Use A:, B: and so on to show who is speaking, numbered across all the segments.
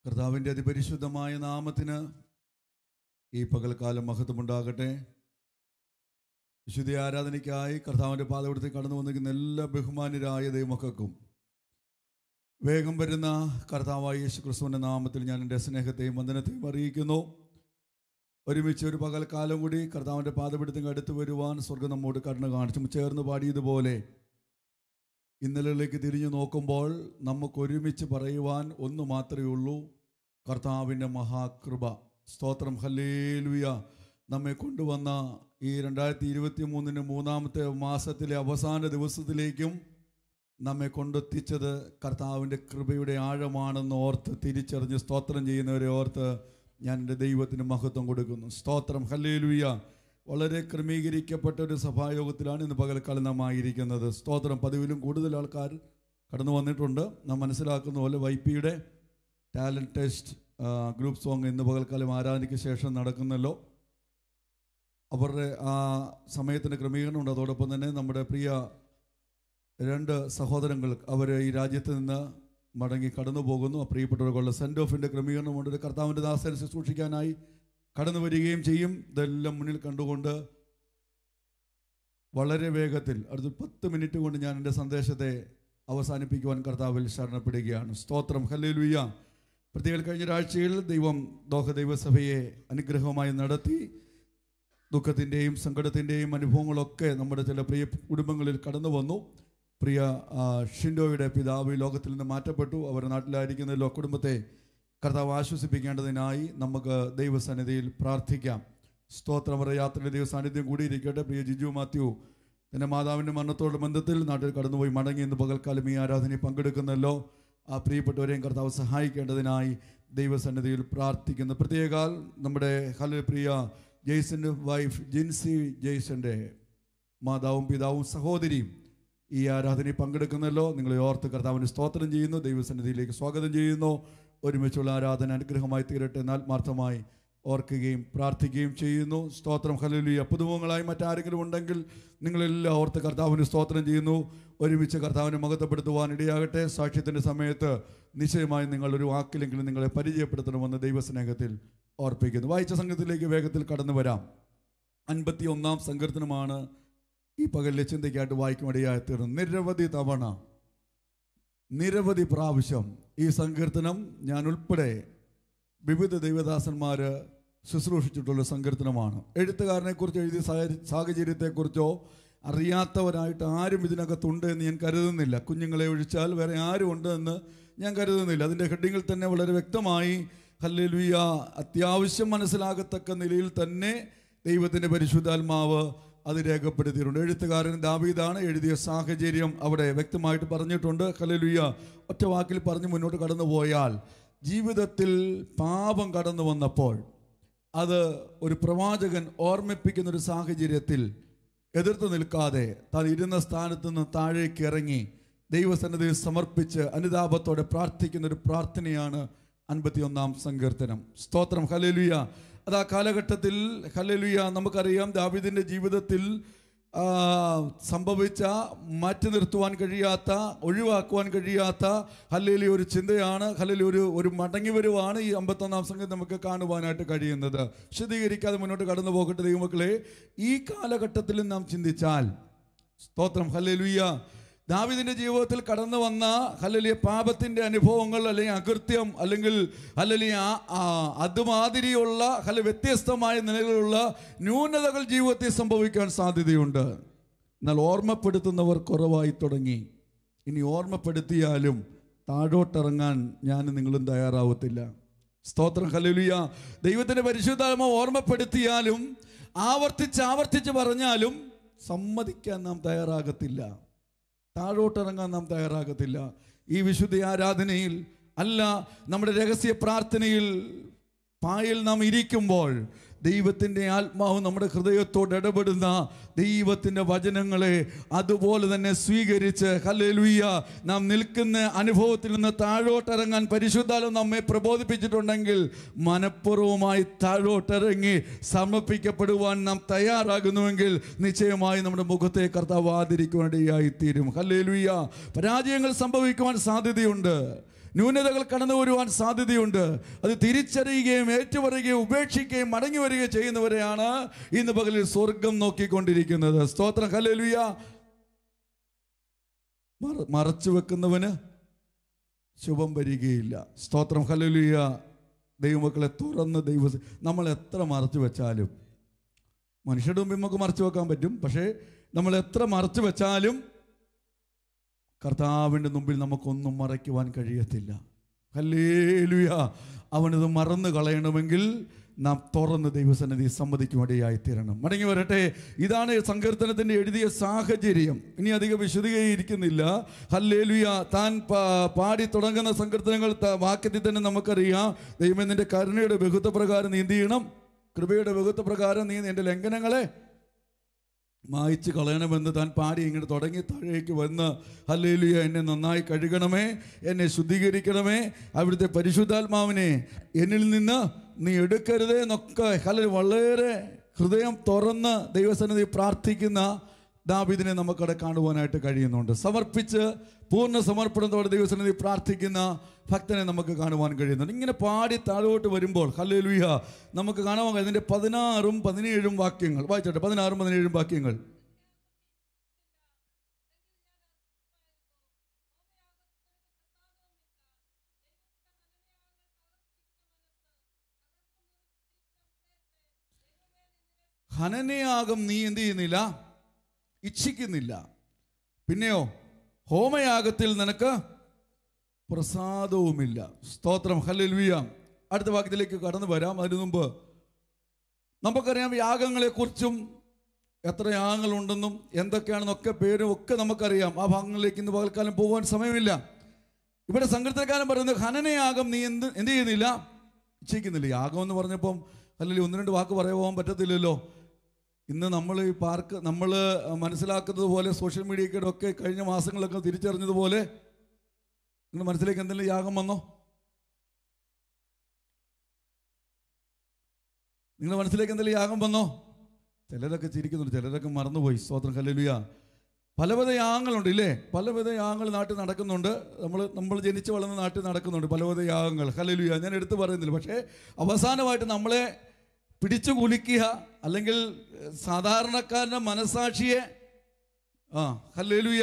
A: കർത്താവിൻ്റെ അതിപരിശുദ്ധമായ നാമത്തിന് ഈ പകൽക്കാലം മഹത്വമുണ്ടാകട്ടെ വിശുദ്ധ ആരാധനയ്ക്കായി കർത്താവിൻ്റെ പാതപടത്തിൽ കടന്നു വന്നിരിക്കുന്ന എല്ലാ ബഹുമാന്യരായ ദൈവമക്കൾക്കും വേഗം വരുന്ന കർത്താവായ യേശു ക്രിസ്തുവിൻ്റെ നാമത്തിൽ ഞാൻ എൻ്റെ സ്നേഹത്തെയും വന്ദനത്തെയും അറിയിക്കുന്നു ഒരുമിച്ച് ഒരു പകൽക്കാലം കൂടി കർത്താവിൻ്റെ പാതപീഠത്തിന് അടുത്ത് വരുവാൻ സ്വർഗം നമ്മോട് കരുണ കാണിച്ചു ചേർന്ന് പാടിയതുപോലെ ഇന്നലകളിലേക്ക് തിരിഞ്ഞു നോക്കുമ്പോൾ നമുക്ക് ഒരുമിച്ച് പറയുവാൻ ഒന്ന് മാത്രമേ ഉള്ളൂ കർത്താവിൻ്റെ മഹാകൃപ സ്തോത്രം ഹല്ലേലുയ നമ്മെ കൊണ്ടുവന്ന ഈ രണ്ടായിരത്തി ഇരുപത്തി മൂന്നിന് മൂന്നാമത്തെ മാസത്തിലെ അവസാന ദിവസത്തിലേക്കും നമ്മെ കൊണ്ടെത്തിച്ചത് കർത്താവിൻ്റെ കൃപയുടെ ആഴമാണെന്ന് ഓർത്ത് തിരിച്ചറിഞ്ഞ് സ്തോത്രം ചെയ്യുന്നവരെ ഓർത്ത് ഞാൻ എൻ്റെ ദൈവത്തിന് മഹത്വം കൊടുക്കുന്നു സ്തോത്രം ഹല്ലേലുയ വളരെ ക്രമീകരിക്കപ്പെട്ട ഒരു സഭായോഗത്തിലാണ് ഇന്ന് പകൽക്കാലം നാം ആയിരിക്കുന്നത് സ്തോത്രം പതിവിലും കൂടുതൽ ആൾക്കാർ കടന്നു വന്നിട്ടുണ്ട് നാം മനസ്സിലാക്കുന്ന പോലെ വൈപ്പിയുടെ ടാലൻറ്റ് ടെസ്റ്റ് ഗ്രൂപ്പ് സോങ് ഇന്ന് പകൽക്കാലം ആരാധനയ്ക്ക് ശേഷം നടക്കുന്നല്ലോ അവരുടെ ആ സമയത്തിൻ്റെ ക്രമീകരണമുണ്ട് അതോടൊപ്പം തന്നെ നമ്മുടെ പ്രിയ രണ്ട് സഹോദരങ്ങൾ അവർ ഈ രാജ്യത്ത് നിന്ന് മടങ്ങി കടന്നു പോകുന്നു ആ പ്രിയപ്പെട്ടവർക്കുള്ള സെൻഡ് ഓഫിൻ്റെ ക്രമീകരണമുണ്ട് ഒരു കർത്താവിൻ്റെ ദാസനെ ശുശ്രൂഷിക്കാനായി കടന്നു വരികയും ചെയ്യും ഇതെല്ലാം മുന്നിൽ കണ്ടുകൊണ്ട് വളരെ വേഗത്തിൽ അടുത്ത പത്ത് മിനിറ്റ് കൊണ്ട് ഞാൻ എൻ്റെ സന്ദേശത്തെ അവസാനിപ്പിക്കുവാൻ കർത്താവിൽ ശരണപ്പെടുകയാണ് സ്തോത്രം ഹല്ലേലൂയ പ്രത്യേക കഴിഞ്ഞ ഒരാഴ്ചയിൽ ദൈവം ദോഹ ദൈവസഭയെ അനുഗ്രഹമായി നടത്തി ദുഃഖത്തിൻ്റെയും സങ്കടത്തിൻ്റെയും അനുഭവങ്ങളൊക്കെ നമ്മുടെ ചില പ്രിയ കുടുംബങ്ങളിൽ കടന്നു വന്നു പ്രിയ ആ, ഷിൻഡോയുടെ പിതാവ് ഈ ലോകത്തിൽ നിന്ന് മാറ്റപ്പെട്ടു അവർ നാട്ടിലായിരിക്കുന്ന ലോ കുടുംബത്തെ കർത്താവ് ആശ്വസിപ്പിക്കേണ്ടതിനായി നമുക്ക് ദൈവസന്നിധിയിൽ പ്രാർത്ഥിക്കാം സ്തോത്രം അവരുടെ യാത്രയുടെ ദൈവ സാന്നിധ്യം കൂടിയിരിക്കട്ടെ പ്രിയ ജിജു മാത്യു തൻ്റെ മാതാവിൻ്റെ മരണത്തോട് ബന്ധത്തിൽ നാട്ടിൽ കടന്നുപോയി മടങ്ങി ഇന്ന് പകൽക്കാലം ഈ ആരാധനയിൽ പങ്കെടുക്കുന്നല്ലോ ആ പ്രിയപ്പെട്ടവരെയും കർത്താവ് സഹായിക്കേണ്ടതിനായി ദൈവസന്നിധിയിൽ പ്രാർത്ഥിക്കുന്നു പ്രത്യേകാൽ നമ്മുടെ ഹല പ്രിയ ജെയ്സൻ്റെ വൈഫ് ജിൻസി ജെയ്സൻ്റെ മാതാവും പിതാവും സഹോദരിയും ഈ ആരാധനയിൽ പങ്കെടുക്കുന്നല്ലോ നിങ്ങളെ ഓർത്ത് കർത്താവിന് സ്തോത്രം ചെയ്യുന്നു ദൈവസന്നിധിയിലേക്ക് സ്വാഗതം ചെയ്യുന്നു ഒരുമിച്ചുള്ള ആരാധന അനുഗ്രഹമായി തീരട്ടെ എന്ന് ആത്മാർത്ഥമായി ഓർക്കുകയും പ്രാർത്ഥിക്കുകയും ചെയ്യുന്നു സ്തോത്രം ഹലലിയ പുതുമുഖങ്ങളായി മറ്റാരെങ്കിലും ഉണ്ടെങ്കിൽ നിങ്ങളെല്ലാം ഓർത്ത് കർത്താവിന് സ്തോത്രം ചെയ്യുന്നു ഒരുമിച്ച് കർത്താവിനെ മഹത്വപ്പെടുത്തുവാൻ ഇടയാകട്ടെ സാക്ഷ്യത്തിൻ്റെ സമയത്ത് നിശ്ചയമായി നിങ്ങൾ ഒരു വാക്കിലെങ്കിലും നിങ്ങളെ പരിചയപ്പെടുത്തണമെന്ന് ദൈവസ്നേഹത്തിൽ ഓർപ്പിക്കുന്നു വായിച്ച സംഘത്തിലേക്ക് വേഗത്തിൽ കടന്നു വരാം അൻപത്തി ഒന്നാം സങ്കീർത്തനമാണ് ഈ പകലിലെ ചിന്തയ്ക്കായിട്ട് വായിക്കുമിടയായി തീർന്നു നിരവധി തവണ നിരവധി പ്രാവശ്യം ഈ സങ്കീർത്തനം ഞാൻ ഉൾപ്പെടെ വിവിധ ദൈവദാസന്മാർ ശുശ്രൂഷിച്ചിട്ടുള്ള സങ്കീർത്തനമാണ് എഴുത്തുകാരനെക്കുറിച്ച് എഴുതിയ സാഹചര്യ- സാഹചര്യത്തെക്കുറിച്ചോ അറിയാത്തവരായിട്ട് ആരും ഇതിനകത്തുണ്ട് എന്ന് ഞാൻ കരുതുന്നില്ല കുഞ്ഞുങ്ങളെ ഒഴിച്ചാൽ വേറെ ആരും ഉണ്ട് എന്ന് ഞാൻ കരുതുന്നില്ല അതിൻ്റെ ഹെഡിങ്ങിൽ തന്നെ വളരെ വ്യക്തമായി ഹല്ലേലൂയ അത്യാവശ്യം മനസ്സിലാകത്തക്ക നിലയിൽ തന്നെ ദൈവത്തിൻ്റെ പരിശുദ്ധാത്മാവ് അത് രേഖപ്പെടുത്തിയിട്ടുണ്ട് എഴുത്തുകാരൻ ദാവീദാണ് എഴുതിയ സാഹചര്യം അവിടെ വ്യക്തമായിട്ട് പറഞ്ഞിട്ടുണ്ട് ഹല്ലേലൂയ ഒറ്റ വാക്കിൽ പറഞ്ഞ് മുന്നോട്ട് കടന്നു പോയാൽ ജീവിതത്തിൽ പാപം കടന്നു വന്നപ്പോൾ അത് ഒരു പ്രവാചകൻ ഓർമ്മിപ്പിക്കുന്ന ഒരു സാഹചര്യത്തിൽ എതിർത്ത് നിൽക്കാതെ താൻ ഇരുന്ന സ്ഥാനത്ത് നിന്ന് താഴേക്ക് ഇറങ്ങി ദൈവസന്നിധിയിൽ സമർപ്പിച്ച് അനുതാപത്തോടെ പ്രാർത്ഥിക്കുന്ന ഒരു പ്രാർത്ഥനയാണ് അൻപത്തിയൊന്നാം സങ്കീർത്തനം സ്തോത്രം ഹലേലുയ അത് ആ കാലഘട്ടത്തിൽ ഹലേലുയ നമുക്കറിയാം ദാവിദിൻ്റെ ജീവിതത്തിൽ ആ, സംഭവിച്ച മാറ്റി നിർത്തുവാൻ കഴിയാത്ത ഒഴിവാക്കുവാൻ കഴിയാത്ത ഹല്ലേലി ഒരു ചിന്തയാണ് ഹല്ലേലി ഒരു ഒരു മടങ്ങി വരുവാണ് ഈ അമ്പത്തൊന്നാം സംഘം നമുക്ക് കാണുവാനായിട്ട് കഴിയുന്നത് വിശദീകരിക്കാതെ മുന്നോട്ട് കടന്നു പോകട്ടെ ദൈവമക്കളെ ഈ കാലഘട്ടത്തിൽ നാം ചിന്തിച്ചാൽ സ്തോത്രം ഹല്ലേലൂയ ദാവിദിന്റെ ജീവിതത്തിൽ കടന്നു വന്ന ഹല്ലലിയ പാപത്തിന്റെ അനുഭവങ്ങൾ അല്ലെങ്കിൽ അകൃത്യം അല്ലെങ്കിൽ ഹല്ലലിയ ആ- ആ അതുമാതിരിയുള്ള ഹല വ്യത്യസ്തമായ നിലയിലുള്ള ന്യൂനതകൾ ജീവിതത്തിൽ സംഭവിക്കാൻ സാധ്യതയുണ്ട് എന്നാൽ ഓർമ്മപ്പെടുത്തുന്നവർ കുറവായി തുടങ്ങി ഇനി ഓർമ്മപ്പെടുത്തിയാലും താഴോട്ടിറങ്ങാൻ ഞാൻ നിങ്ങളും തയ്യാറാവത്തില്ല സ്തോത്രം ഹല്ലേലൂയ ദൈവത്തിന്റെ പരിശുദ്ധാത്മ ഓർമ്മപ്പെടുത്തിയാലും ആവർത്തിച്ച് ആവർത്തിച്ച് പറഞ്ഞാലും സമ്മതിക്കാൻ നാം തയ്യാറാകത്തില്ല താഴോട്ടിറങ്ങാൻ നാം തയ്യാറാകത്തില്ല ഈ വിശുദ്ധ ആരാധനയിൽ അല്ല നമ്മുടെ രഹസ്യ പ്രാർത്ഥനയിൽ പായിൽ നാം ഇരിക്കുമ്പോൾ ദൈവത്തിൻ്റെ ആത്മാവ് നമ്മുടെ ഹൃദയത്തോട് ഇടപെടുന്ന ദൈവത്തിൻ്റെ വചനങ്ങളെ അതുപോലെ തന്നെ സ്വീകരിച്ച് ഹല്ലേലൂയ നാം നിൽക്കുന്ന അനുഭവത്തിൽ നിന്ന് താഴോട്ടിറങ്ങാൻ പരിശുദ്ധാലം നമ്മെ പ്രബോധിപ്പിച്ചിട്ടുണ്ടെങ്കിൽ മനഃപൂർവ്വമായി താഴോട്ടിറങ്ങി സമർപ്പിക്കപ്പെടുവാൻ നാം തയ്യാറാകുന്നുവെങ്കിൽ നിശ്ചയമായി നമ്മുടെ മുഖത്തെ കർത്താവ് ആദരിക്കുവാനിടയായി തീരും ഹല്ലേലൂയ പരാജയങ്ങൾ സംഭവിക്കുവാൻ സാധ്യതയുണ്ട് ന്യൂനതകൾ കടന്നു വരുവാൻ സാധ്യതയുണ്ട് അത് തിരിച്ചറിയുകയും ഏറ്റുപറയുകയും ഉപേക്ഷിക്കുകയും മടങ്ങി വരികയും ചെയ്യുന്നവരെയാണ് ഇന്ന് പകലിൽ സ്വർഗം നോക്കിക്കൊണ്ടിരിക്കുന്നത് സ്തോത്രം ഹല്ലേലൂയ മറ- മറച്ചു വെക്കുന്നവന് ശുഭം വരികയില്ല സ്തോത്രം ഹല്ലേലൂയ ദൈവമക്കളെ തുറന്ന് ദൈവ നമ്മൾ എത്ര മറച്ചു വെച്ചാലും മനുഷ്യരുടെ മുമ്പിൽ നമുക്ക് മറച്ചു വെക്കാൻ പറ്റും പക്ഷേ നമ്മൾ എത്ര മറച്ചു വെച്ചാലും കർത്താവിൻ്റെ മുമ്പിൽ നമുക്കൊന്നും മറയ്ക്കുവാൻ കഴിയത്തില്ല ഹല്ലേലൂയ അവനത് മറന്നു കളയണമെങ്കിൽ നാം തുറന്ന് ദൈവസന്നിധി സമ്മതിക്കുമടിയായി തീരണം മടങ്ങി വരട്ടെ ഇതാണ് സങ്കീർത്തനത്തിൻ്റെ എഴുതിയ സാഹചര്യം ഇനി അധികം വിശദീകരിക്കുന്നില്ല ഹല്ലേലുയ താൻ പാ- പാടി തുടങ്ങുന്ന സങ്കീർത്തനങ്ങൾ ത- വാക്യത്തിൽ തന്നെ നമുക്കറിയാം ദൈവം നിന്റെ കരുണയുടെ ബഹുത്വ പ്രകാരം നീ എന്ത് ചെയ്യണം കൃപയുടെ ബഹുത്വ പ്രകാരം നീ നിന്റെ ലംഘനങ്ങളെ മായിച്ച് കളയണമെന്ന് താൻ പാടി ഇങ്ങോട്ട് തുടങ്ങി താഴേക്ക് വന്ന് ഹല്ലേലൂയ എന്നെ നന്നായി കഴുകണമേ എന്നെ ശുദ്ധീകരിക്കണമേ അവിടുത്തെ പരിശുദ്ധാത്മാവിനെ എന്നിൽ നിന്ന് നീ എടുക്കരുതേ എന്നൊക്കെ ഹല വളരെ ഹൃദയം തുറന്ന് ദൈവസന്നിധി പ്രാർത്ഥിക്കുന്ന ദാബിദിനെ നമുക്കവിടെ കാണുവാനായിട്ട് കഴിയുന്നുണ്ട് സമർപ്പിച്ച് പൂർണ്ണ സമർപ്പണത്തോടെ ദൈവസന്നിധി പ്രാർത്ഥിക്കുന്ന ഭക്തനെ നമുക്ക് കാണുവാൻ കഴിയുന്നുണ്ട് ഇങ്ങനെ പാടി താഴോട്ട് വരുമ്പോൾ ഹല്ലേലൂയ നമുക്ക് കാണാൻ കഴിയും ഇതിൻ്റെ പതിനാറും പതിനേഴും വാക്യങ്ങൾ വായിച്ചോട്ടെ പതിനാറും പതിനേഴും വാക്യങ്ങൾ ഹനനയാഗം നീ എന്ത് ചെയ്യുന്നില്ല ഇച്ഛിക്കുന്നില്ല പിന്നെയോ ഹോമയാഗത്തിൽ നിനക്ക് പ്രസാദവുമില്ല സ്തോത്രം ഹല്ലേലൂയ അടുത്ത വാക്യത്തിലേക്ക് കടന്നു വരാം അതിനു മുമ്പ് നമുക്കറിയാം യാഗങ്ങളെക്കുറിച്ചും എത്ര യാഗങ്ങളുണ്ടെന്നും എന്തൊക്കെയാണെന്നൊക്കെ പേരും ഒക്കെ നമുക്കറിയാം ആ ഭാഗങ്ങളിലേക്ക് ഇന്ന് പകൽക്കാലം പോകാൻ സമയമില്ല ഇവിടെ സങ്കീർത്തനക്കാരൻ പറയുന്നത് ഹനനയാഗം നീ എന്ത് എന്ത് ചെയ്യുന്നില്ല ഇച്ഛിക്കുന്നില്ല യാഗം എന്ന് പറഞ്ഞപ്പം അല്ലെങ്കിൽ ഒന്ന് രണ്ട് വാക്ക് പറയാൻ പോകാൻ പറ്റത്തില്ലല്ലോ ഇന്ന് നമ്മൾ ഈ പാർക്ക് നമ്മൾ മനസ്സിലാക്കുന്നത് പോലെ സോഷ്യൽ മീഡിയയുടെ ഒക്കെ കഴിഞ്ഞ മാസങ്ങളൊക്കെ തിരിച്ചറിഞ്ഞതുപോലെ നിങ്ങളുടെ മനസ്സിലേക്ക് എന്തെങ്കിലും യാഗം വന്നോ നിങ്ങളുടെ മനസ്സിലേക്ക് എന്തെങ്കിലും യാഗം വന്നോ ചിലരൊക്കെ ചിരിക്കുന്നുണ്ട് ചിലരൊക്കെ മറന്നുപോയി സ്തോത്രം കല്ലുയ പലവിധ യാഗങ്ങളുണ്ട് ഇല്ലേ പലവിധ യാഗങ്ങൾ നാട്ടിൽ നടക്കുന്നുണ്ട് നമ്മൾ നമ്മൾ ജനിച്ചു വളർന്ന നാട്ടിൽ നടക്കുന്നുണ്ട് പലവിധ യാഗങ്ങൾ ഹല്ലേലൂയ ഞാൻ എടുത്തു പറയുന്നില്ല പക്ഷേ അവസാനമായിട്ട് നമ്മളെ പിടിച്ചു കുലുക്കിയ അല്ലെങ്കിൽ ഏഹ്, സാധാരണക്കാരൻ്റെ മനസാക്ഷിയെ ആ ഹല്ലേലൂയ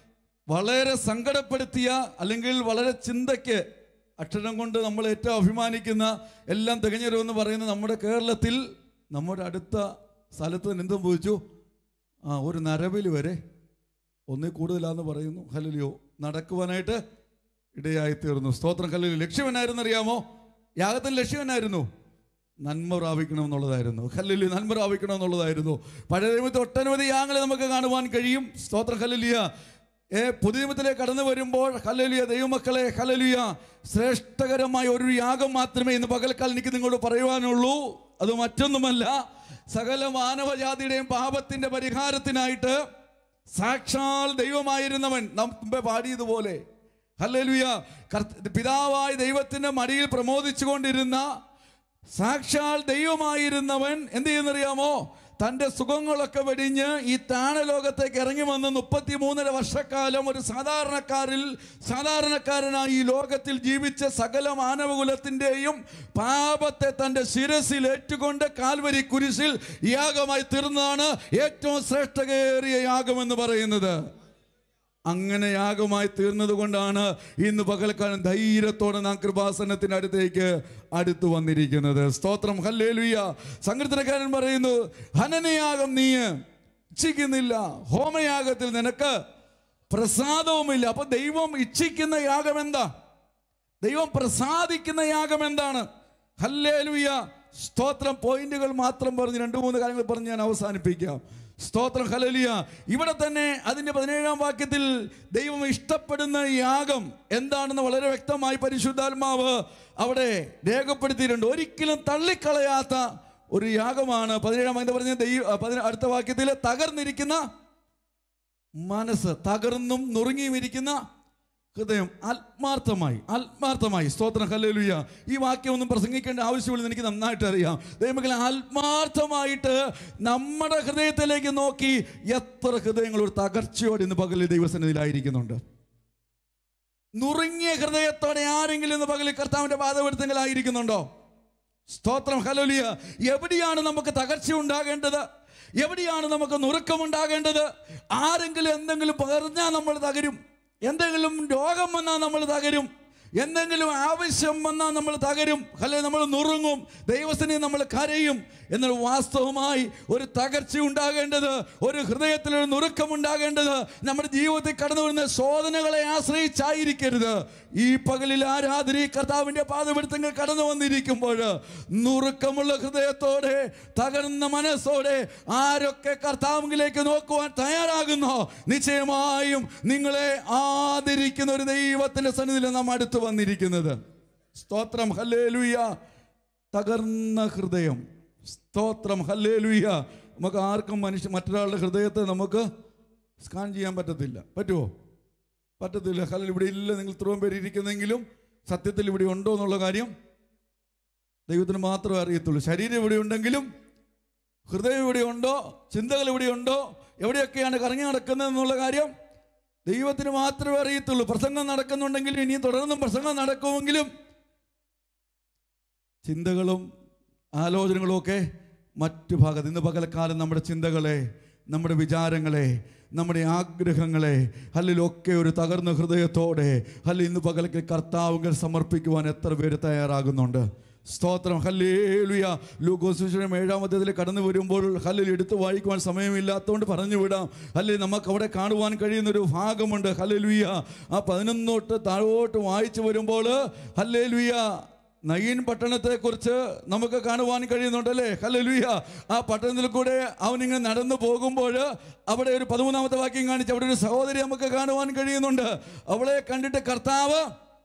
A: വളരെ സങ്കടപ്പെടുത്തിയ അല്ലെങ്കിൽ വളരെ ചിന്തയ്ക്ക് അക്ഷരം കൊണ്ട് നമ്മൾ ഏറ്റവും അഭിമാനിക്കുന്ന എല്ലാം തികഞ്ഞരുമെന്ന് പറയുന്ന നമ്മുടെ കേരളത്തിൽ നമ്മുടെ അടുത്ത സ്ഥലത്ത് തന്നെ എന്ത് സംഭവിച്ചു ആ ഒരു നരബലി വരെ ഒന്നിൽ കൂടുതലാന്ന് പറയുന്നു ഹല്ലേലൂയോ നടക്കുവാനായിട്ട് ഇടയായി തീർന്നു സ്തോത്രം ഹല്ലേലൂയ ലക്ഷ്യം എന്നായിരുന്നു അറിയാമോ യാഗത്തിൽ ലക്ഷ്യം എന്നായിരുന്നു നന്മ പ്രാപിക്കണം എന്നുള്ളതായിരുന്നു ഹല്ലേലൂയ നന്മ പ്രാപിക്കണം എന്നുള്ളതായിരുന്നു പഴയ നിയമത്തിൽ ഒട്ടനവധി യാഗങ്ങളെ നമുക്ക് കാണുവാൻ കഴിയും സ്തോത്രം ഹല്ലേലൂയ ഏ പുതിയ നിയമത്തിലേക്ക് കടന്നു വരുമ്പോൾ ഹല്ലേലൂയ ദൈവമക്കളെ ഹല്ലേലൂയ ശ്രേഷ്ഠകരമായ ഒരു യാഗം മാത്രമേ ഇന്ന് പകൽക്കാലം എനിക്ക് നിങ്ങളോട് പറയുവാനുള്ളൂ അത് മറ്റൊന്നുമല്ല സകല മാനവജാതിയുടെയും പാപത്തിന്റെ പരിഹാരത്തിനായിട്ട് സാക്ഷാൽ ദൈവമായിരുന്നവൻ നാം മുമ്പേ പാടിയതുപോലെ ഹല്ലേലൂയ കർത്ത- പിതാവായ ദൈവത്തിന്റെ മടിയിൽ പ്രമോദിച്ചുകൊണ്ടിരുന്ന സാക്ഷാൽ ദൈവമായിരുന്നവൻ എന്ത് ചെയ്യുന്നറിയാമോ തൻ്റെ സുഖങ്ങളൊക്കെ വെടിഞ്ഞ് ഈ താണലോകത്തേക്ക് ഇറങ്ങി വന്ന് മുപ്പത്തി മൂന്നര വർഷക്കാലം ഒരു സാധാരണക്കാരിൽ സാധാരണക്കാരനായി ഈ ലോകത്തിൽ ജീവിച്ച സകല മാനവകുലത്തിൻ്റെയും പാപത്തെ തൻ്റെ ശിരസിൽ ഏറ്റുകൊണ്ട് കാൽവരി കുരിശിൽ യാഗമായി തീർന്നതാണ് ഏറ്റവും ശ്രേഷ്ഠകേറിയ യാഗമെന്ന് പറയുന്നത് അങ്ങനെ യാഗമായി തീർന്നത് കൊണ്ടാണ് ഇന്ന് പകൽക്കാലം ധൈര്യത്തോടെ നാം കൃപാസനത്തിന്റെ അടുത്തേക്ക് അടുത്തു വന്നിരിക്കുന്നത് സ്തോത്രം ഹല്ലേലുയ്യ സങ്കീർത്തനക്കാരൻ പറയുന്നു ഹനനയാഗം നീ ഇച്ഛിക്കുന്നില്ല ഹോമയാഗത്തിൽ നിനക്ക് പ്രസാദവുമില്ല അപ്പൊ ദൈവം ഇച്ഛിക്കുന്ന യാഗം എന്താ ദൈവം പ്രസാദിക്കുന്ന യാഗം എന്താണ് ഹല്ലേലുയ സ്തോത്രം പോയിന്റുകൾ മാത്രം പറഞ്ഞ് രണ്ട് മൂന്ന് കാര്യങ്ങൾ പറഞ്ഞ് ഞാൻ അവസാനിപ്പിക്കാം സ്തോത്രം ഹലലിയ ഇവിടെ തന്നെ അതിൻ്റെ പതിനേഴാം വാക്യത്തിൽ ദൈവം ഇഷ്ടപ്പെടുന്ന യാഗം എന്താണെന്ന് വളരെ വ്യക്തമായി പരിശുദ്ധാത്മാവ് അവിടെ രേഖപ്പെടുത്തിയിട്ടുണ്ട് ഒരിക്കലും തള്ളിക്കളയാത്ത ഒരു യാഗമാണ് പതിനേഴാം വാക്യത്തിൽ പറഞ്ഞ ദൈവ പതിന- അടുത്ത വാക്യത്തിൽ തകർന്നിരിക്കുന്ന മനസ്സ് തകർന്നും നുറുങ്ങിയും ഇരിക്കുന്ന ഹൃദയം ആത്മാർത്ഥമായി ആത്മാർത്ഥമായി സ്തോത്രം ഹല്ലേലൂയ ഈ വാക്യം ഒന്നും പ്രസംഗിക്കേണ്ട ആവശ്യമില്ലെന്ന് എനിക്ക് നന്നായിട്ട് അറിയാം ദൈവമക്കളെ ആത്മാർത്ഥമായിട്ട് നമ്മുടെ ഹൃദയത്തിലേക്ക് നോക്കി എത്ര ഹൃദയങ്ങൾ ഒരു തകർച്ചയോടെ ഇന്ന് പകലിൽ ദൈവസന്നിധിയിലായിരിക്കുന്നുണ്ട് നുറുങ്ങിയ ഹൃദയത്തോടെ ആരെങ്കിലും ഇന്ന് പകലിൽ കർത്താവിന്റെ പാതപെടുത്തങ്ങളായിരിക്കുന്നുണ്ടോ സ്തോത്രം ഹലോലിയ എവിടെയാണ് നമുക്ക് തകർച്ച ഉണ്ടാകേണ്ടത് എവിടെയാണ് നമുക്ക് നുറുക്കമുണ്ടാകേണ്ടത് ആരെങ്കിലും എന്തെങ്കിലും പറഞ്ഞാൽ നമ്മൾ തകരും എന്തെങ്കിലും രോഗം വന്നാൽ നമ്മൾ തകരും എന്തെങ്കിലും ആവശ്യം വന്നാൽ നമ്മൾ തകരും അല്ലെ നമ്മൾ നുറുങ്ങും ദൈവസ്ഥനെ നമ്മൾ കരയും എന്നാൽ വാസ്തവമായി ഒരു തകർച്ച ഉണ്ടാകേണ്ടത് ഒരു ഹൃദയത്തിൽ ഒരു നുറുക്കം ഉണ്ടാകേണ്ടത് നമ്മുടെ ജീവിതത്തിൽ കടന്നു വരുന്ന ശോധനകളെ ആശ്രയിച്ചായിരിക്കരുത് ഈ പകലിൽ ആരാധന കർത്താവിന്റെ പാതപിടുത്തങ്ങൾ കടന്നു വന്നിരിക്കുമ്പോൾ നുറുക്കമുള്ള ഹൃദയത്തോടെ തകർന്ന മനസ്സോടെ ആരൊക്കെ കർത്താവിലേക്ക് നോക്കുവാൻ തയ്യാറാകുന്നോ നിശ്ചയമായും നിങ്ങളെ ആദരിക്കുന്ന ഒരു ദൈവത്തിന്റെ സന്നിധിയിൽ നാം അടുത്ത് വന്നിരിക്കുന്നത് സ്തോത്രം ഹല്ലേലൂയ തകർന്ന ഹൃദയം സ്തോത്രം ഹല്ലേലൂയ നമുക്ക് ആർക്കും മനുഷ്യ മറ്റൊരാളുടെ ഹൃദയത്തെ നമുക്ക് സ്കാൻ ചെയ്യാൻ പറ്റത്തില്ല പറ്റുമോ പറ്റത്തില്ല ഹല്ലേലൂയ ഇവിടെ ഇല്ല നിങ്ങൾ ഇത്രയും പേര് ഇരിക്കുന്നെങ്കിലും സത്യത്തിൽ ഇവിടെ ഉണ്ടോ എന്നുള്ള കാര്യം ദൈവത്തിന് മാത്രമേ അറിയത്തുള്ളൂ ശരീരം ഇവിടെ ഉണ്ടെങ്കിലും ഹൃദയം ഇവിടെ ഉണ്ടോ ചിന്തകൾ ഇവിടെ ഉണ്ടോ എവിടെയൊക്കെയാണ് കറങ്ങി നടക്കുന്നത് എന്നുള്ള കാര്യം ദൈവത്തിന് മാത്രമേ അറിയത്തുള്ളൂ പ്രസംഗം നടക്കുന്നുണ്ടെങ്കിലും ഇനി തുടർന്നും പ്രസംഗം നടക്കുമെങ്കിലും ചിന്തകളും ആലോചനകളും ഒക്കെ മറ്റു ഭാഗത്ത് ഇന്ന് പകലക്കാലം നമ്മുടെ ചിന്തകളെ നമ്മുടെ വിചാരങ്ങളെ നമ്മുടെ ആഗ്രഹങ്ങളെ അല്ലിലൊക്കെ ഒരു തകർന്ന ഹൃദയത്തോടെ അല്ല ഇന്ന് പകലക്ക് കർത്താവുകൾ സമർപ്പിക്കുവാൻ എത്ര പേര് തയ്യാറാകുന്നുണ്ട് സ്തോത്രം ഹല്ലേലുയ ലൂക്കോസുഷം ഏഴാമത്തേതിൽ കടന്നു വരുമ്പോൾ ഹല്ലിൽ എടുത്ത് വായിക്കുവാൻ സമയമില്ലാത്തതുകൊണ്ട് പറഞ്ഞു വിടാം ഹല്ലിൽ നമുക്ക് അവിടെ കാണുവാൻ കഴിയുന്ന ഒരു ഭാഗമുണ്ട് ഹല്ലേലുയ ആ പതിനൊന്നോട്ട് താഴോട്ട് വായിച്ചു വരുമ്പോൾ ഹല്ലേലുയ നയീൻ പട്ടണത്തെക്കുറിച്ച് നമുക്ക് കാണുവാൻ കഴിയുന്നുണ്ടല്ലേ ഹല്ലേലൂയ ആ പട്ടണത്തിൽ കൂടെ അവനിങ്ങനെ നടന്നു പോകുമ്പോൾ അവിടെ ഒരു പതിമൂന്നാമത്തെ വാക്യം കാണിച്ച് അവിടെ ഒരു സഹോദരി നമുക്ക് കാണുവാൻ കഴിയുന്നുണ്ട് അവളെ കണ്ടിട്ട് കർത്താവ്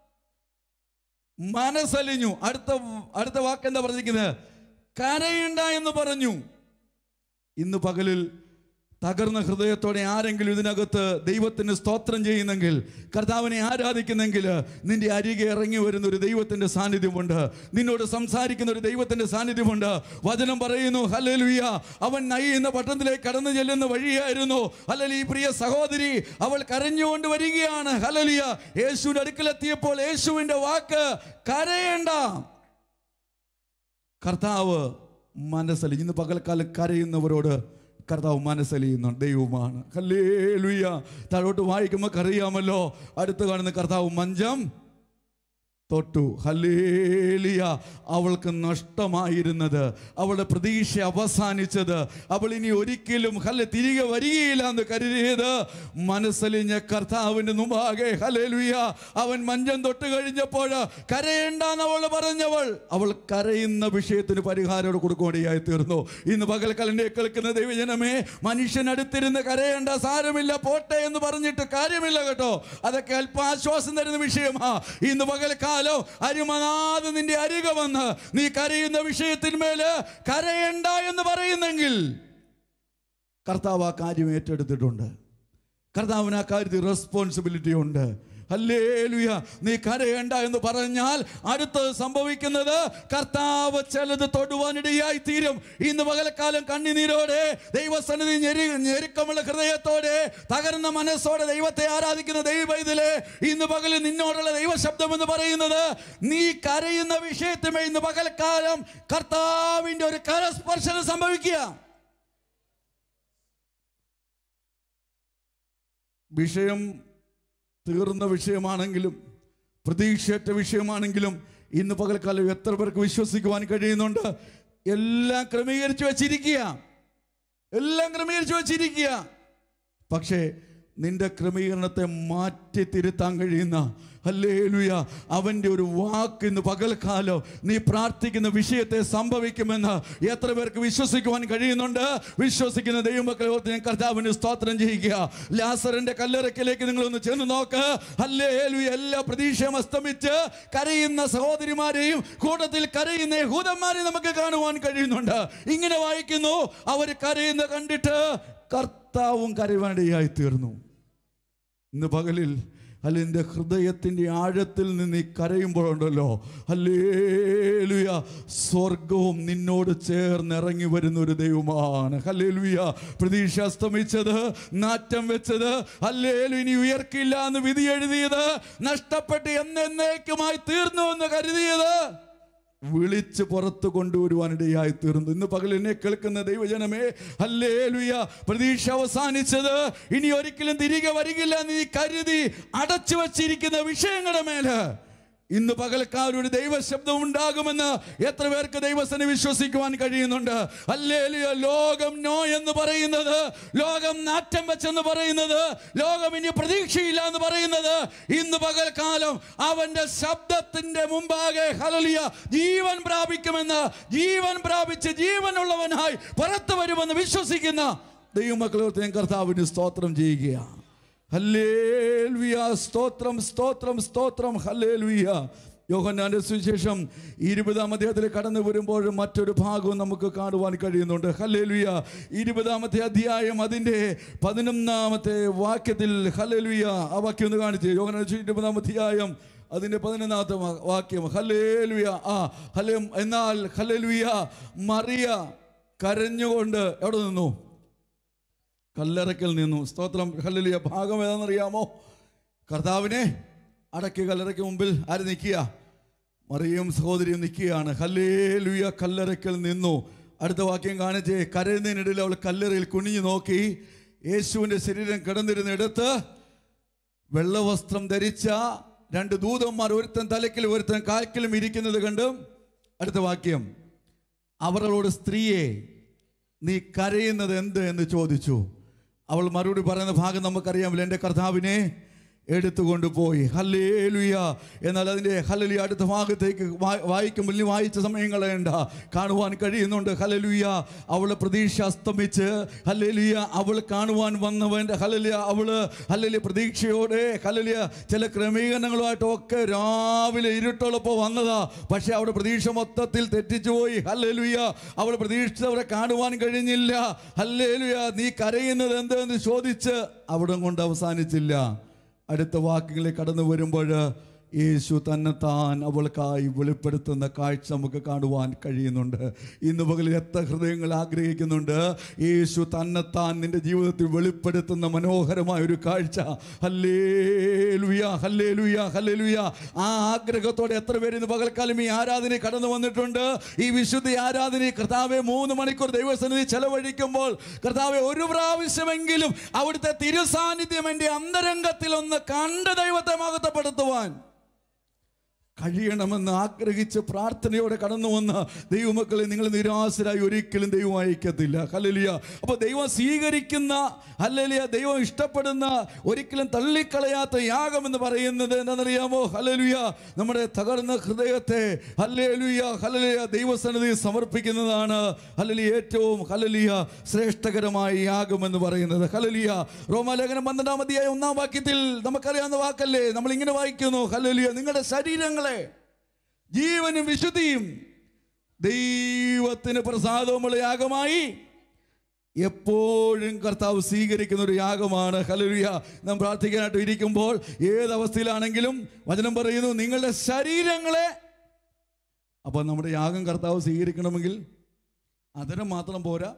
A: മനസ്സലിഞ്ഞു അടുത്ത അടുത്ത വാക്ക് എന്താ പറഞ്ഞിരിക്കുന്നത് കരയണ്ട എന്ന് പറഞ്ഞു ഇന്ന് പകലിൽ തകർന്ന ഹൃദയത്തോടെ ആരെങ്കിലും ഇതിനകത്ത് ദൈവത്തിന് സ്തോത്രം ചെയ്യുന്നെങ്കിൽ കർത്താവിനെ ആരാധിക്കുന്നെങ്കിൽ നിന്റെ അരികെ ഇറങ്ങി വരുന്ന ഒരു ദൈവത്തിന്റെ സാന്നിധ്യമുണ്ട് നിന്നോട് സംസാരിക്കുന്ന ഒരു ദൈവത്തിന്റെ സാന്നിധ്യമുണ്ട് വചനം പറയുന്നു ഹല്ലേലൂയ അവൻ നയ്യുന്ന പട്ടണത്തിലേക്ക് കടന്നു ചെല്ലുന്ന വഴിയായിരുന്നു അല്ലെങ്കിൽ ഈ പ്രിയ സഹോദരി അവൾ കരഞ്ഞുകൊണ്ട് വരികയാണ് ഹല്ലേലൂയ യേശുവിന്റെ അടുക്കലെത്തിയപ്പോൾ യേശുവിന്റെ വാക്ക് കരയേണ്ട കർത്താവ് മനസ്സലി ഇന്ന് പകൽക്കാലം കരയുന്നവരോട് കർത്താവ് മനസ്സലിയുന്ന ദൈവമാണ് ഹല്ലേലൂയ താഴോട്ട് വായിക്കുമ്പോൾ അറിയാമല്ലോ അടുത്ത് കാണുന്ന കർത്താവ് മഞ്ചം തൊട്ടു ഹല്ലേലിയ അവൾക്ക് നഷ്ടമായിരുന്നത് അവളുടെ പ്രതീക്ഷ അവസാനിച്ചത് അവൾ ഇനി ഒരിക്കലും ഹല്ല തിരികെ വരികയില്ല എന്ന് കരുതിയത് മനസ്സലിഞ്ഞ കർത്താവിൻ്റെ മുമ്പാകെ ഹല്ലേലൂയ അവൻ മഞ്ചം തൊട്ട് കഴിഞ്ഞപ്പോൾ കരയണ്ടെന്ന് അവൾ പറഞ്ഞവൾ അവൾ കരയുന്ന വിഷയത്തിന് പരിഹാരം കൊടുക്കുകയായി തീർന്നു ഇന്ന് പകൽക്കാലിനെ കേൾക്കുന്ന ദൈവജനമേ മനുഷ്യനടുത്തിരുന്ന് കരയേണ്ട സാരമില്ല പോട്ടെ എന്ന് പറഞ്ഞിട്ട് കാര്യമില്ല കേട്ടോ അതൊക്കെ അല്പം ആശ്വാസം തരുന്ന വിഷയമാ ഇന്ന് പകൽക്കാലം അരുമനാഥ് നിന്റെ അരികെ വന്ന് നീ കരയുന്ന വിഷയത്തിന്മേല് കരയണ്ട എന്ന് പറയുന്നെങ്കിൽ കർത്താവ് ആ കാര്യം ഏറ്റെടുത്തിട്ടുണ്ട് കർത്താവിന് ആ കാര്യത്തിൽ റെസ്പോൺസിബിലിറ്റി ഉണ്ട് ഹല്ലേലൂയ നീ കരയണ്ട എന്ന് പറഞ്ഞാൽ അടുത്തത് സംഭവിക്കുന്നത് കർത്താവ് ചിലത് തൊടുവാനിടയായി തീരും ഇന്ന് പകലക്കാലം കണ്ണിനീരോടെ ദൈവസന്നിധി ഞെരി ഞെരുക്കമുള്ള ഹൃദയത്തോടെ തകർന്ന മനസ്സോടെ ദൈവത്തെ ആരാധിക്കുന്ന ദൈവത്തിലെ ഇന്ന് പകലിൽ നിന്നോടുള്ള ദൈവശബ്ദം എന്ന് പറയുന്നത് നീ കരയുന്ന വിഷയത്തിമേ ഇന്ന് പകൽക്കാലം കർത്താവിന്റെ ഒരു കരസ്പർശനം സംഭവിക്കുക വിഷയം തീർന്ന വിഷയമാണെങ്കിലും പ്രതീക്ഷയറ്റ വിഷയമാണെങ്കിലും ഇന്ന് പകൽക്കാലം എത്ര പേർക്ക് വിശ്വസിക്കുവാൻ കഴിയുന്നുണ്ട് എല്ലാം ക്രമീകരിച്ചു വച്ചിരിക്കുക എല്ലാം ക്രമീകരിച്ചു വച്ചിരിക്കുക പക്ഷേ നിന്റെ ക്രമീകരണത്തെ മാറ്റി തിരുത്താൻ കഴിയുന്ന ഹല്ലേലൂയ അവൻ്റെ ഒരു വാക്ക് ഇന്ന് പകൽക്കാലം നീ പ്രാർത്ഥിക്കുന്ന വിഷയത്തെ സംഭവിക്കുമെന്ന് എത്ര പേർക്ക് വിശ്വസിക്കുവാൻ കഴിയുന്നുണ്ട് വിശ്വസിക്കുന്ന ദൈവമക്കളെ ഓർത്ത് ഞാൻ കർത്താവിന് സ്തോത്രം ചെയ്യുക ലാസറിന്റെ കല്ലറക്കിലേക്ക് നിങ്ങളൊന്ന് ചെന്ന് നോക്ക് ഹല്ലേലൂയ എല്ലാ പ്രതീക്ഷയും അസ്തമിച്ച് കരയുന്ന സഹോദരിമാരെയും കൂട്ടത്തിൽ കരയുന്ന യഹൂദന്മാരെയും നമുക്ക് കാണുവാൻ കഴിയുന്നുണ്ട് ഇങ്ങനെ വായിക്കുന്നു അവർ കരയുന്ന കണ്ടിട്ട് കർത്താവും കരയുവാനിടയായി തീർന്നു ഇന്ന് പകലിൽ അല്ല നിന്റെ ഹൃദയത്തിൻ്റെ ആഴത്തിൽ നിന്ന് നീ കരയുമ്പോഴുണ്ടല്ലോ ഹല്ലേലുയ സ്വർഗവും നിന്നോട് ചേർന്ന് ഇറങ്ങി വരുന്ന ഒരു ദൈവമാണ് ഹല്ലേലുയ പ്രതീക്ഷ അസ്തമിച്ചത് നാറ്റം വെച്ചത് ഹല്ലേലു ഇനി ഉയർക്കില്ല എന്ന് വിധി എഴുതിയത് നഷ്ടപ്പെട്ട് എന്നേക്കുമായി തീർന്നു എന്ന് കരുതിയത് വിളിച്ച് പുറത്ത് കൊണ്ടുവരുവാനിടയായി തീർന്നു ഇന്ന് പകൽ എന്നെ കേൾക്കുന്ന ദൈവജനമേ ഹല്ലേലുയ പ്രതീക്ഷ അവസാനിച്ചത് ഇനി ഒരിക്കലും തിരികെ വരികില്ല എന്ന് നീ കരുതി അടച്ചു വച്ചിരിക്കുന്ന വിഷയങ്ങളുടെ മേല് ഇന്ന് പകൽക്കാരൊരു ദൈവശബ്ദം ഉണ്ടാകുമെന്ന് എത്ര പേർക്ക് ദൈവസനെ വിശ്വസിക്കുവാൻ കഴിയുന്നുണ്ട് അല്ലേലിയ ലോകം നോ എന്ന് പറയുന്നത് ലോകം നാറ്റം വെച്ചെന്ന് പറയുന്നത് ലോകം ഇനി പ്രതീക്ഷയില്ല എന്ന് പറയുന്നത് ഇന്ന് പകൽക്കാലം അവന്റെ ശബ്ദത്തിന്റെ മുമ്പാകെ ഹലലിയ ജീവൻ പ്രാപിക്കുമെന്ന് ജീവൻ പ്രാപിച്ച് ജീവനുള്ളവനായി പുറത്തു വരുമെന്ന് വിശ്വസിക്കുന്ന ദൈവമക്കളോർത്ത് ഞാൻ കർത്താവിന് സ്തോത്രം ചെയ്യുകയാണ് ഹല്ലേലുയ സ്തോത്രം സ്തോത്രം സ്തോത്രം ഹല്ലേലുയ യോഹന്നാന്റെ സുവിശേഷം ഇരുപതാം അധ്യായത്തിൽ കടന്നു വരുമ്പോൾ മറ്റൊരു ഭാഗവും നമുക്ക് കാണുവാൻ കഴിയുന്നുണ്ട് ഹല്ലേലുയ ഇരുപതാമത്തെ അധ്യായം അതിൻ്റെ പതിനൊന്നാമത്തെ വാക്യത്തിൽ ഹല്ലേലുയ ആ വാക്യം ഒന്ന് കാണിച്ച് യോഹന്നാൻ ഇരുപതാം അധ്യായം അതിൻ്റെ പതിനൊന്നാമത്തെ വാ- വാക്യം ഹല്ലേലുയ ആ ഹലേ എന്നാൽ ഹല്ലേലുയ മറിയ കരഞ്ഞുകൊണ്ട് എവിടെ നിന്നു കല്ലറയ്ക്കൽ നിന്നു സ്തോത്രം ഹല്ലേലൂയ ഭാഗം ഏതാണെന്നറിയാമോ കർത്താവിനെ അടക്കി കല്ലറയ്ക്ക് മുമ്പിൽ ആര് നിൽക്കുക മറിയും സഹോദരിയും നിൽക്കുകയാണ് ഹല്ലേലുയ കല്ലറയ്ക്കൽ നിന്നു അടുത്ത വാക്യം കാണിച്ച് കരയുന്നതിനിടയിൽ അവൾ കല്ലറയിൽ കുനിഞ്ഞു നോക്കി യേശുവിൻ്റെ ശരീരം കിടന്നിരുന്നിടത്ത് വെള്ളവസ്ത്രം ധരിച്ച രണ്ട് ദൂതന്മാർ ഒരുത്തൻ തലക്കിലും ഒരുത്തൻ കാൽക്കിലും ഇരിക്കുന്നത് കണ്ടും അടുത്ത വാക്യം അവളോട് സ്ത്രീയെ നീ കരയുന്നത് എന്ത് എന്ന് ചോദിച്ചു അവൾ മറുപടി പറയുന്ന ഭാഗം നമുക്കറിയാമല്ലോ എൻ്റെ കർത്താവിനെ എടുത്തുകൊണ്ടുപോയി ഹല്ലേലുയ എന്നാൽ അതിൻ്റെ ഹല്ലലുയ അടുത്ത ഭാഗത്തേക്ക് വാ- വായിക്കുമ്പോൾ ഇനി വായിച്ച സമയം കളയണ്ട കാണുവാൻ കഴിയുന്നുണ്ട് ഹലലുയ അവളെ പ്രതീക്ഷ അസ്തമിച്ച് ഹല്ലേലുയ അവൾ കാണുവാൻ വന്നവൻ്റെ ഹലലിയ അവള് ഹല്ലലിയ പ്രതീക്ഷയോടെ ഹലലിയ ചില ക്രമീകരണങ്ങളുമായിട്ടൊക്കെ രാവിലെ ഇരുട്ടുള്ളപ്പോൾ വന്നതാ പക്ഷെ അവിടെ പ്രതീക്ഷ മൊത്തത്തിൽ തെറ്റിച്ചു പോയി ഹല്ലേലുയ അവൾ പ്രതീക്ഷിച്ചവരെ കാണുവാൻ കഴിഞ്ഞില്ല ഹല്ലേലുയ നീ കരയുന്നത് എന്തെന്ന് ചോദിച്ച് അവിടെ കൊണ്ട് അവസാനിച്ചില്ല അടുത്ത വാക്യങ്ങളിൽ കടന്നു വരുമ്പോൾ യേശു തന്നെത്താൻ അവൾക്കായി വെളിപ്പെടുത്തുന്ന കാഴ്ച നമുക്ക് കാണുവാൻ കഴിയുന്നുണ്ട് ഇന്ന് പകലിൽ എത്ര ഹൃദയങ്ങൾ ആഗ്രഹിക്കുന്നുണ്ട് യേശു തന്നെത്താൻ നിന്റെ ജീവിതത്തിൽ വെളിപ്പെടുത്തുന്ന മനോഹരമായ ഒരു കാഴ്ച ഹല്ലേ ലുയ ഹല്ലേ ലുയ ഹല്ലേ ലുയ ആ ആഗ്രഹത്തോടെ എത്ര പേര് ഇന്ന് പകൽക്കാലം ഈ ആരാധന കടന്നു വന്നിട്ടുണ്ട് ഈ വിശുദ്ധ ആരാധന കർത്താവെ മൂന്ന് മണിക്കൂർ ദൈവസന്നിധി ചെലവഴിക്കുമ്പോൾ കർത്താവെ ഒരു പ്രാവശ്യമെങ്കിലും അവിടുത്തെ തിരുസാന്നിധ്യം എൻ്റെ അന്തരംഗത്തിൽ ഒന്ന് കണ്ട് ദൈവത്തെ മഹത്വപ്പെടുത്തുവാൻ കഴിയണമെന്ന് ആഗ്രഹിച്ച് പ്രാർത്ഥനയോടെ കടന്നു വന്ന ദൈവമക്കളെ നിങ്ങൾ നിരാശരായി ഒരിക്കലും ദൈവം അയക്കത്തില്ല ഹലലിയ അപ്പൊ ദൈവം സ്വീകരിക്കുന്ന ഹലലിയ ദൈവം ഇഷ്ടപ്പെടുന്ന ഒരിക്കലും തള്ളിക്കളയാത്ത യാഗം എന്ന് പറയുന്നത് എന്താണെന്നറിയാമോ ഹലലുയ നമ്മുടെ തകർന്ന ഹൃദയത്തെ ഹല്ലേലുയ ഹലലിയ ദൈവസന്നിധി സമർപ്പിക്കുന്നതാണ് ഹലലിയ ഏറ്റവും ഹലലിയ ശ്രേഷ്ഠകരമായ യാഗം എന്ന് പറയുന്നത് ഹലലിയ റോമാലേഖനം പന്ത്രണ്ടാം അധ്യായം ഒന്നാം വാക്യത്തിൽ നമുക്കറിയാവുന്ന വാക്കല്ലേ നമ്മൾ ഇങ്ങനെ വായിക്കുന്നു ഹലലിയ നിങ്ങളുടെ ശരീരങ്ങളെ ജീവനും വിശുദ്ധിയും ദൈവത്തിന് പ്രസാദമുള്ള യാഗമായി എപ്പോഴും കർത്താവ് സ്വീകരിക്കുന്ന ഒരു യാഗമാണ് ഹലലുയ നാം പ്രാർത്ഥിക്കാനായിട്ട് ഇരിക്കുമ്പോൾ ഏത് അവസ്ഥയിലാണെങ്കിലും വചനം പറയുന്നു നിങ്ങളുടെ ശരീരങ്ങളെ അപ്പോൾ നമ്മുടെ യാഗം കർത്താവ് സ്വീകരിക്കണമെങ്കിൽ അതരം മാത്രം പോരാ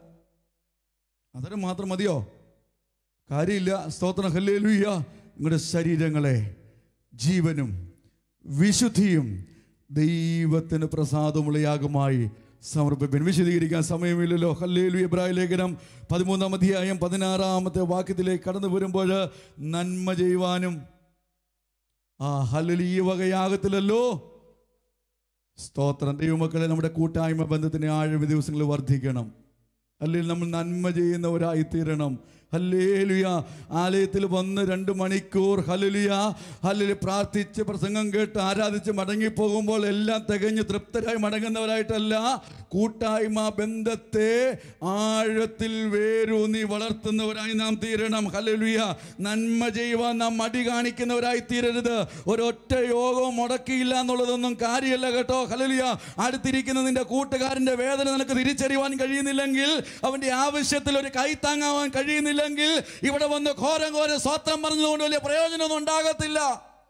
A: അതരം മാത്രം മതിയോ കാര്യമില്ല സ്തോത്രം ഹല്ലേലൂയ നിങ്ങളുടെ ശരീരങ്ങളെ ജീവനും വിശുദ്ധിയും ദൈവത്തിന് പ്രസാദമുള്ള യാഗമായി സമർപ്പിപ്പിൻ വിശദീകരിക്കാൻ സമയമില്ലല്ലോ ഹല്ലേലു എബ്രായ ലേഖനം പതിമൂന്നാം അധ്യായം പതിനാറാമത്തെ വാക്യത്തിലേക്ക് കടന്നു വരുമ്പോൾ നന്മ ചെയ്യുവാനും ആ ഹല്ലലി ഈ വക യാഗത്തിലല്ലോ സ്തോത്രം ദൈവമക്കളെ നമ്മുടെ കൂട്ടായ്മ ബന്ധത്തിന് ആഴം ഈ ദിവസങ്ങളിൽ വർദ്ധിക്കണം അല്ലെങ്കിൽ നമ്മൾ നന്മ ചെയ്യുന്നവരായി തീരണം ഹല്ലേലുയ ആലയത്തിൽ വന്ന് രണ്ട് മണിക്കൂർ ഹല്ലുലിയ ഹല്ലുലി പ്രാർത്ഥിച്ച് പ്രസംഗം കേട്ട് ആരാധിച്ച് മടങ്ങിപ്പോകുമ്പോൾ എല്ലാം തികഞ്ഞ് തൃപ്തരായി മടങ്ങുന്നവരായിട്ടല്ല കൂട്ടായ്മ ബന്ധത്തെ ആഴത്തിൽ വേരൂന്നി വളർത്തുന്നവരായി നാം തീരണം ഹല്ലുലിയ നന്മ ചെയ്യുവാൻ നാം മടി കാണിക്കുന്നവരായി തീരരുത് ഒരൊറ്റ യോഗവും മുടക്കിയില്ല എന്നുള്ളതൊന്നും കാര്യമല്ല കേട്ടോ ഹല്ലുലിയ അടുത്തിരിക്കുന്ന നിന്റെ കൂട്ടുകാരന്റെ വേദന നിനക്ക് തിരിച്ചറിയുവാൻ കഴിയുന്നില്ലെങ്കിൽ അവന്റെ ആവശ്യത്തിൽ ഒരു കൈ താങ്ങാവാൻ കഴിയുന്നില്ലെങ്കിൽ അറിയില്ലെങ്കിൽ ഇവിടെ വന്ന് ഘോരം ഘോരം സ്വത്രം പറഞ്ഞതുകൊണ്ട് വലിയ പ്രയോജനമൊന്നും ഉണ്ടാകത്തില്ല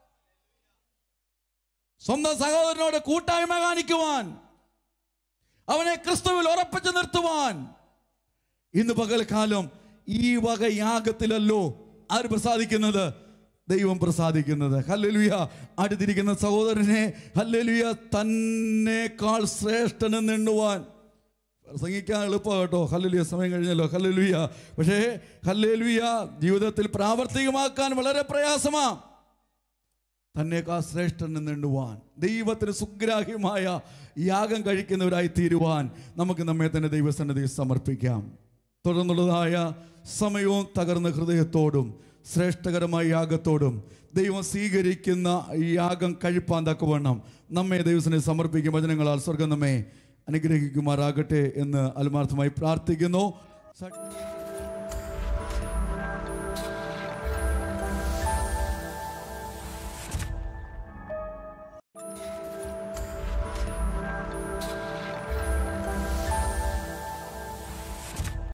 A: സ്വന്തം സഹോദരനോട് കൂട്ടായ്മ കാണിക്കുവാൻ അവനെ ക്രിസ്തുവിൽ ഉറപ്പിച്ചു നിർത്തുവാൻ ഇന്ന് പകൽക്കാലം ഈ വക യാഗത്തിലല്ലോ ആര് പ്രസാദിക്കുന്നത് ദൈവം പ്രസാദിക്കുന്നത് ഹല്ലേലൂയ അടുത്തിരിക്കുന്ന സഹോദരനെ ഹല്ലേലൂയ തന്നേക്കാൾ ശ്രേഷ്ഠനെന്ന് എണ്ണുവാൻ പ്രസംഗിക്കാൻ എളുപ്പം കേട്ടോ ഹല്ലേലൂയ സമയം കഴിഞ്ഞല്ലോ ഹല്ലേലൂയ പക്ഷേ ഹല്ലേലൂയ ജീവിതത്തിൽ പ്രാവർത്തികമാക്കാൻ വളരെ പ്രയാസമാ തന്നേക്കാൾ ശ്രേഷ്ഠനെന്ന് എണ്ണുവാൻ ദൈവത്തിന് സുഗ്രാഹ്യമായ യാഗം കഴിക്കുന്നവരായി തീരുവാൻ നമുക്ക് നമ്മെ തന്നെ ദൈവസന്നിധിയിൽ സമർപ്പിക്കാം തുടർന്നുള്ളതായ സമയവും തകർന്ന ഹൃദയത്തോടും ശ്രേഷ്ഠകരമായ യാഗത്തോടും ദൈവം സ്വീകരിക്കുന്ന ഈ യാഗം കഴിപ്പാൻ തക്കവണ്ണം നമ്മെ ദൈവത്തിന് സമർപ്പിക്കും വചനങ്ങളാൽ സ്വർഗം നമ്മെ അനുഗ്രഹിക്കുമാറാകട്ടെ എന്ന് ആത്മാർത്ഥമായി പ്രാർത്ഥിക്കുന്നു